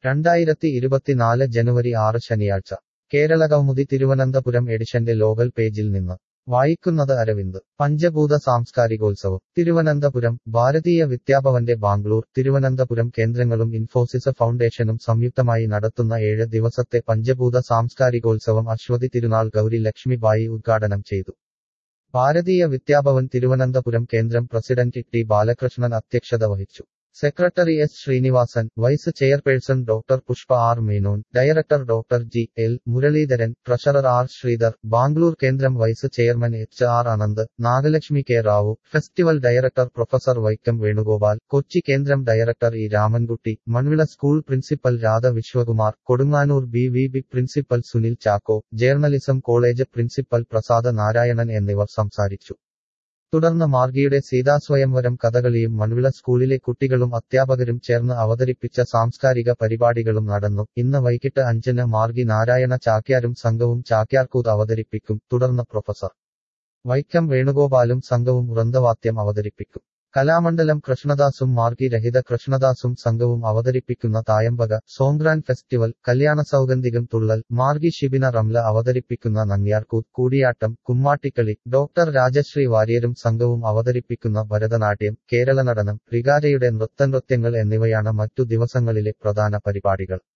രണ്ടായിരത്തി ഇരുപത്തിനാല് ജനുവരി ആറ് ശനിയാഴ്ച കേരളകൗമുദി തിരുവനന്തപുരം എഡിഷന്റെ ലോകൽ പേജിൽ നിന്ന് വായിക്കുന്നത് അരവിന്ദ് പഞ്ചഭൂത സാംസ്കാരികോത്സവം തിരുവനന്തപുരം ഭാരതീയ വിദ്യാഭവന്റെ ബാംഗ്ലൂർ തിരുവനന്തപുരം കേന്ദ്രങ്ങളും ഇൻഫോസിസ് ഫൗണ്ടേഷനും സംയുക്തമായി നടത്തുന്ന ഏഴ് ദിവസത്തെ പഞ്ചഭൂത സാംസ്കാരികോത്സവം അശ്വതി തിരുനാൾ ഗൗരി ലക്ഷ്മിബായി ഉദ്ഘാടനം ചെയ്തു ഭാരതീയ വിദ്യാഭവൻ തിരുവനന്തപുരം കേന്ദ്രം പ്രസിഡന്റ് ടി ബാലകൃഷ്ണൻ അധ്യക്ഷത വഹിച്ചു secretary S Srinivasan vice chairperson doctor Pushpa R Menon director doctor G L Muraleedharan treasurer R Sridhar Bangalore കേന്ദ്രം vice chairman H R Ananth Nagalakshmi K Rao festival director professor Vaikom Venugopal Kochi കേന്ദ്രം director E Ramankutty Manvila school principal Radha Viswakumar Kodunganur B V B principal Sunil Chacko journalism college principal Prasada Narayanan എന്നിവർ സംസാരിച്ചു തുടർന്ന് മാർഗിയുടെ സീതാസ്വയംവരം കഥകളിയും മൺവിള സ്കൂളിലെ കുട്ടികളും അധ്യാപകരും ചേർന്ന് അവതരിപ്പിച്ച സാംസ്കാരിക പരിപാടികളും നടന്നു ഇന്ന് വൈകിട്ട് അഞ്ചിന് മാർഗി നാരായണ ചാക്യാരും സംഘവും ചാക്യാർകൂത്ത് അവതരിപ്പിക്കും തുടർന്ന് പ്രൊഫസർ വൈക്കം വേണുഗോപാലും സംഘവും വൃന്ദവാദ്യം അവതരിപ്പിക്കും കലാമണ്ഡലം കൃഷ്ണദാസും മാർഗി രഹിത കൃഷ്ണദാസും സംഘവും അവതരിപ്പിക്കുന്ന തായമ്പക സോങ്ക്രാൻ ഫെസ്റ്റിവൽ കല്യാണ സൗഗന്ധികം തുള്ളൽ മാർഗി ഷിബിന റംല അവതരിപ്പിക്കുന്ന നങ്ങ്യാർകൂത്ത് കൂടിയാട്ടം കുമ്മാട്ടിക്കളി ഡോക്ടർ രാജശ്രീ വാര്യരും സംഘവും അവതരിപ്പിക്കുന്ന ഭരതനാട്യം കേരള നടനം റിഗാരയുടെ നൃത്തനൃത്യങ്ങൾ എന്നിവയാണ് മറ്റു ദിവസങ്ങളിലെ പ്രധാന പരിപാടികൾ